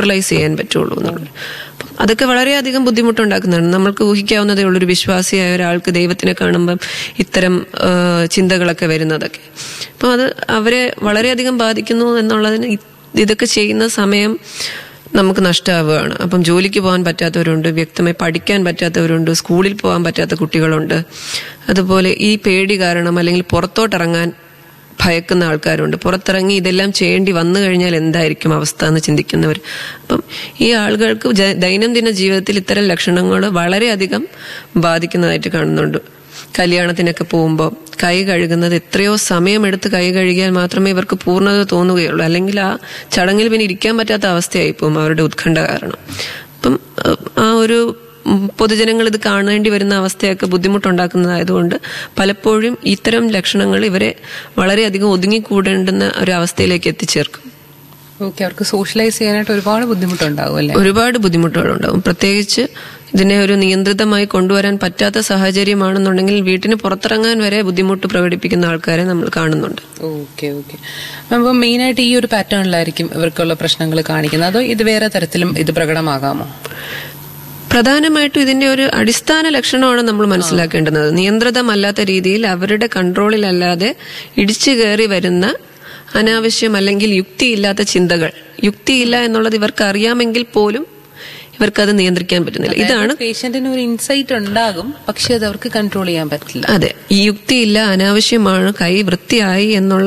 neutralise ചെയ്യാൻ പറ്റുള്ളൂ എന്നുള്ളത് അപ്പം അതൊക്കെ വളരെയധികം ബുദ്ധിമുട്ടുണ്ടാക്കുന്നതാണ് നമ്മൾക്ക് ഊഹിക്കാവുന്നതേ ഉള്ളൊരു വിശ്വാസിയായ ഒരാൾക്ക് ദൈവത്തിനെ കാണുമ്പം ഇത്തരം ആ, ചിന്തകളൊക്കെ വരുന്നതൊക്കെ അപ്പം അത് അവരെ വളരെയധികം ബാധിക്കുന്നു എന്നുള്ളതിന് ഇ- ഇതൊക്കെ ചെയ്യുന്ന സമയം നമുക്ക് നഷ്ടമാവുകയാണ് അപ്പം ജോലിക്ക് പോകാൻ പറ്റാത്തവരുണ്ട് വ്യക്തമായി പഠിക്കാൻ പറ്റാത്തവരുണ്ട് സ്കൂളിൽ പോകാൻ പറ്റാത്ത കുട്ടികളുണ്ട് അതുപോലെ ഈ പേടി കാരണം അല്ലെങ്കിൽ പുറത്തോട്ടിറങ്ങാൻ ഭയക്കുന്ന ആൾക്കാരുണ്ട് പുറത്തിറങ്ങി ഇതെല്ലാം ചെയ്യേണ്ടി വന്നു കഴിഞ്ഞാൽ എന്തായിരിക്കും അവസ്ഥ എന്ന് ചിന്തിക്കുന്നവർ അപ്പം ഈ ആളുകൾക്ക് ജ- ദൈനംദിന ജീവിതത്തിൽ ഇത്തരം ലക്ഷണങ്ങൾ വളരെയധികം ബാധിക്കുന്നതായിട്ട് കാണുന്നുണ്ട് കല്യാണത്തിനൊക്കെ പോകുമ്പോൾ കൈ കഴുകുന്നത് എത്രയോ സമയമെടുത്ത് കൈ കഴുകിയാൽ മാത്രമേ ഇവർക്ക് പൂർണ്ണത തോന്നുകയുള്ളൂ അല്ലെങ്കിൽ ആ ചടങ്ങിൽ പിന്നെ ഇരിക്കാൻ പറ്റാത്ത അവസ്ഥയായി പോകും അവരുടെ ഉത്കണ്ഠ കാരണം അപ്പം അഹ് ആ ഒരു ഉം, പൊതുജനങ്ങൾ ഇത് കാണേണ്ടി വരുന്ന അവസ്ഥയൊക്കെ ബുദ്ധിമുട്ടുണ്ടാക്കുന്നതായതുകൊണ്ട് പലപ്പോഴും ഇത്തരം ലക്ഷണങ്ങൾ ഇവരെ വളരെയധികം ഒതുങ്ങിക്കൂടേണ്ടുന്ന ഒരു അവസ്ഥയിലേക്ക് എത്തിച്ചേർക്കും ഓക്കെ അവർക്ക് സോഷ്യലൈസ് ചെയ്യാനായിട്ട് ഒരുപാട് ബുദ്ധിമുട്ടുണ്ടാവും അല്ലേ ഒരുപാട് ബുദ്ധിമുട്ടുകളുണ്ടാവും പ്രത്യേകിച്ച് ഇതിനെ ഒരു നിയന്ത്രിതമായി കൊണ്ടുവരാൻ പറ്റാത്ത സാഹചര്യമാണെന്നുണ്ടെങ്കിൽ വീട്ടിന് പുറത്തിറങ്ങാൻ വരെ ബുദ്ധിമുട്ട് പ്രകടിപ്പിക്കുന്ന ആൾക്കാരെ നമ്മൾ കാണുന്നുണ്ട് ഓക്കെ ഓക്കെ അപ്പോൾ മെയിനായിട്ട് ഈ ഒരു പാറ്റേണിലായിരിക്കും ഇവർക്കുള്ള പ്രശ്നങ്ങൾ കാണിക്കുന്നത് അതോ ഇത് വേറെ തരത്തിലും ഇത് പ്രകടമാകാമോ പ്രധാനമായിട്ടും ഇതിന്റെ ഒരു അടിസ്ഥാന ലക്ഷണമാണ് നമ്മൾ മനസ്സിലാക്കേണ്ടുന്നത് നിയന്ത്രിതമല്ലാത്ത രീതിയിൽ അവരുടെ കൺട്രോളിലല്ലാതെ ഇടിച്ചു കയറി വരുന്ന അനാവശ്യം അല്ലെങ്കിൽ യുക്തിയില്ലാത്ത ചിന്തകൾ യുക്തിയില്ല എന്നുള്ളത് ഇവർക്ക് അറിയാമെങ്കിൽ പോലും ഇവർക്കത് നിയന്ത്രിക്കാൻ പറ്റുന്നില്ല ഇതാണ് പേഷ്യന്റിന് ഒരു ഇൻസൈറ്റ് ഉണ്ടാകും പക്ഷെ അത് അവർക്ക് കൺട്രോൾ ചെയ്യാൻ പറ്റില്ല അതെ ഈ യുക്തിയില്ല അനാവശ്യമാണ് കൈ വൃത്തിയായി എന്നുള്ള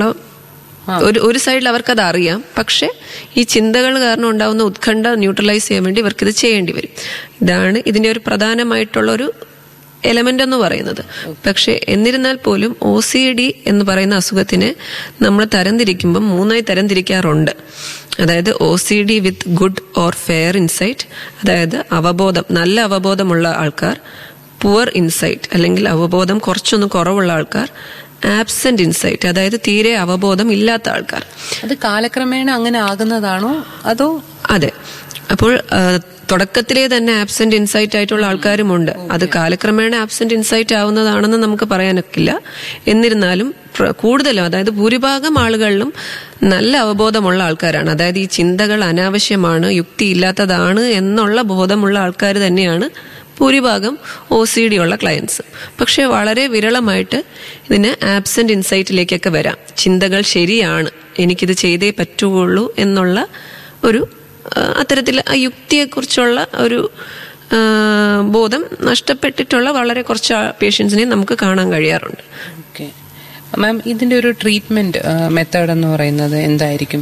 ഒരു ഒരു സൈഡിൽ അവർക്കത് അറിയാം പക്ഷെ ഈ ചിന്തകൾ കാരണം ഉണ്ടാവുന്ന ഉത്കണ്ഠ ന്യൂട്രലൈസ് ചെയ്യാൻ വേണ്ടി ഇവർക്കിത് ചെയ്യേണ്ടി വരും ഇതാണ് ഇതിന്റെ ഒരു പ്രധാനമായിട്ടുള്ള ഒരു എലമെന്റ് എന്ന് പറയുന്നത് പക്ഷെ എന്നിരുന്നാൽ പോലും ഒ സി ഡി എന്ന് പറയുന്ന അസുഖത്തിനെ നമ്മൾ തരംതിരിക്കുമ്പോൾ മൂന്നായി തരംതിരിക്കാറുണ്ട് അതായത് O C D with good or fair insight അതായത് അവബോധം നല്ല അവബോധമുള്ള ആൾക്കാർ പുവർ ഇൻസൈറ്റ് അല്ലെങ്കിൽ അവബോധം കുറച്ചൊന്ന് കുറവുള്ള ആൾക്കാർ ആബ്സെന്റ് ഇൻസൈറ്റ് അതായത് തീരെ അവബോധം ഇല്ലാത്ത ആൾക്കാർ അത് കാലക്രമേണ അങ്ങനെ ആകുന്നതാണോ അതോ അതെ അപ്പോൾ ആ, തുടക്കത്തിലേ തന്നെ ആബ്സെന്റ് ഇൻസൈറ്റ് ആയിട്ടുള്ള ആൾക്കാരുമുണ്ട് അത് കാലക്രമേണ ആബ്സെന്റ് ഇൻസൈറ്റ് ആവുന്നതാണെന്ന് നമുക്ക് പറയാനൊക്കില്ല എന്നിരുന്നാലും പ്ര- കൂടുതലും അതായത് ഭൂരിഭാഗം ആളുകളിലും നല്ല അവബോധമുള്ള ആൾക്കാരാണ് അതായത് ഈ ചിന്തകൾ അനാവശ്യമാണ് യുക്തിയില്ലാത്തതാണ് എന്നുള്ള ബോധമുള്ള ആൾക്കാർ തന്നെയാണ് ഭൂരിഭാഗം ഒ സി ഡി ഉള്ള ക്ലയൻസ് പക്ഷെ വളരെ വിരളമായിട്ട് ഇതിന് ആബ്സെന്റ് ഇൻസൈറ്റിലേക്കൊക്കെ വരാം ചിന്തകൾ ശരിയാണ് എനിക്കിത് ചെയ്തേ പറ്റുകയുള്ളൂ എന്നുള്ള ഒരു ആ, അത്തരത്തിൽ ആ യുക്തിയെക്കുറിച്ചുള്ള ഒരു ആ, ബോധം നഷ്ടപ്പെട്ടിട്ടുള്ള വളരെ കുറച്ച് പേഷ്യൻസിനെ നമുക്ക് കാണാൻ കഴിയാറുണ്ട് ഓക്കെ മാം ഇതിന്റെ ഒരു ട്രീറ്റ്മെന്റ് മെത്തേഡ് എന്ന് പറയുന്നത് എന്തായിരിക്കും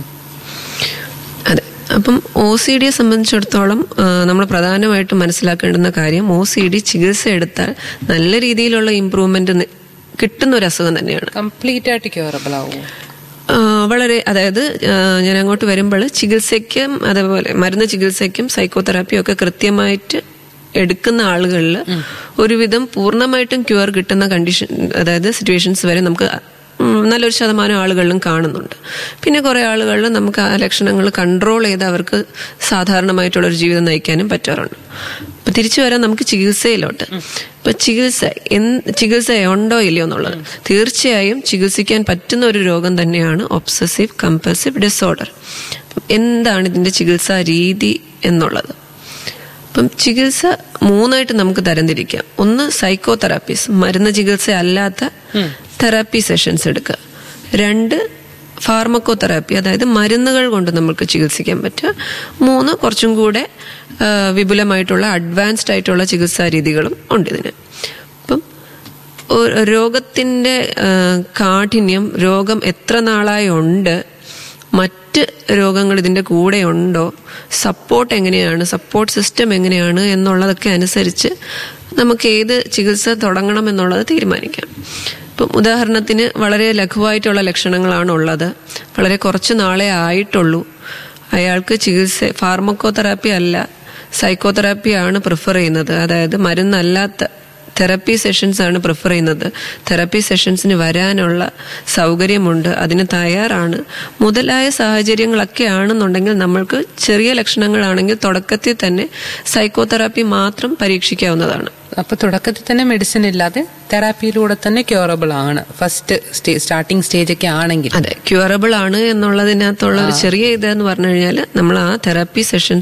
അതെ അപ്പം ഒ സി ഡിയെ സംബന്ധിച്ചിടത്തോളം നമ്മൾ പ്രധാനമായിട്ടും മനസ്സിലാക്കേണ്ടുന്ന കാര്യം ഒ സി ഡി ചികിത്സ എടുത്താൽ നല്ല രീതിയിലുള്ള ഇമ്പ്രൂവ്മെന്റ് കിട്ടുന്ന ഒരു അസുഖം തന്നെയാണ് കംപ്ലീറ്റ് ആയിട്ട് ക്യൂറബിൾ ആവുമോ ആ, വളരെ അതായത് ആ, ഞാൻ അങ്ങോട്ട് വരുമ്പോൾ ചികിത്സയ്ക്കും അതേപോലെ മരുന്ന് ചികിത്സയ്ക്കും സൈക്കോതെറാപ്പിയും ഒക്കെ കൃത്യമായിട്ട് എടുക്കുന്ന ആളുകളിൽ ഒരുവിധം പൂർണ്ണമായിട്ടും ക്യൂർ കിട്ടുന്ന കണ്ടീഷൻ അതായത് സിറ്റുവേഷൻസ് വരെ നമുക്ക് ഉം, നല്ലൊരു ശതമാനം ആളുകളിലും കാണുന്നുണ്ട് പിന്നെ കുറെ ആളുകളിൽ നമുക്ക് ആ ലക്ഷണങ്ങൾ കൺട്രോൾ ചെയ്ത് അവർക്ക് സാധാരണമായിട്ടുള്ള ഒരു ജീവിതം നയിക്കാനും പറ്റാറുണ്ട് അപ്പൊ തിരിച്ചു വരാൻ നമുക്ക് ചികിത്സയിലോട്ട് ഇപ്പൊ ചികിത്സ എന്ത് ചികിത്സ ഉണ്ടോ ഇല്ലയോ എന്നുള്ളത് തീർച്ചയായും ചികിത്സിക്കാൻ പറ്റുന്ന ഒരു രോഗം തന്നെയാണ് ഒബ്സസീവ് കമ്പൽസീവ് ഡിസോർഡർ എന്താണ് ഇതിന്റെ ചികിത്സാ രീതി എന്നുള്ളത് അപ്പം ചികിത്സ മൂന്നായിട്ട് നമുക്ക് തരംതിരിക്കാം ഒന്ന് സൈക്കോ തെറാപ്പീസ് മരുന്ന് ചികിത്സ അല്ലാത്ത തെറാപ്പി സെഷൻസ് എടുക്കുക രണ്ട് ഫാർമക്കോ തെറാപ്പി അതായത് മരുന്നുകൾ കൊണ്ട് നമുക്ക് ചികിത്സിക്കാൻ പറ്റുക മൂന്ന് കുറച്ചും കൂടെ ആ, വിപുലമായിട്ടുള്ള അഡ്വാൻസ്ഡ് ആയിട്ടുള്ള ചികിത്സാ രീതികളും ഉണ്ട് ഇതിന് അപ്പം ഒരു രോഗത്തിന്റെ ആ, കാഠിന്യം രോഗം എത്ര നാളായി ഉണ്ട് മറ്റ് രോഗങ്ങൾ ഇതിന്റെ കൂടെ ഉണ്ടോ സപ്പോർട്ട് എങ്ങനെയാണ് സപ്പോർട്ട് സിസ്റ്റം എങ്ങനെയാണ് എന്നുള്ളതൊക്കെ അനുസരിച്ച് നമുക്ക് ഏത് ചികിത്സ തുടങ്ങണം എന്നുള്ളത് തീരുമാനിക്കാം ഇപ്പം ഉദാഹരണത്തിന് വളരെ ലഘുവായിട്ടുള്ള ലക്ഷണങ്ങളാണ് ഉള്ളത് വളരെ കുറച്ച് നാളെ ആയിട്ടുള്ളൂ അയാൾക്ക് ചികിത്സ ഫാർമക്കോ തെറാപ്പി അല്ല സൈക്കോതെറാപ്പി ആണ് പ്രിഫർ ചെയ്യുന്നത് അതായത് മരുന്നല്ലാത്ത തെറപ്പി സെഷൻസ് ആണ് പ്രിഫർ ചെയ്യുന്നത് തെറപ്പി സെഷൻസിന് വരാനുള്ള സൗകര്യമുണ്ട് അതിന് തയ്യാറാണ് മുതലായ സാഹചര്യങ്ങളൊക്കെ ആണെന്നുണ്ടെങ്കിൽ നമ്മൾക്ക് ചെറിയ ലക്ഷണങ്ങളാണെങ്കിൽ തുടക്കത്തിൽ തന്നെ സൈക്കോതെറാപ്പി മാത്രം പരീക്ഷിക്കാവുന്നതാണ് അപ്പൊ തുടക്കത്തിൽ തന്നെ മെഡിസിൻ ഇല്ലാതെ തെറാപ്പിയിലൂടെ തന്നെ ക്യൂറബിൾ ആണ് ഫസ്റ്റ് സ്റ്റാർട്ടിംഗ് സ്റ്റേജ് ഒക്കെ ആണെങ്കിൽ അതെ ക്യൂറബിൾ ആണ് എന്നുള്ളതിനകത്തുള്ള ഒരു ചെറിയ ഇതെന്ന് പറഞ്ഞു കഴിഞ്ഞാൽ നമ്മൾ ആ തെറാപ്പി സെഷൻസ്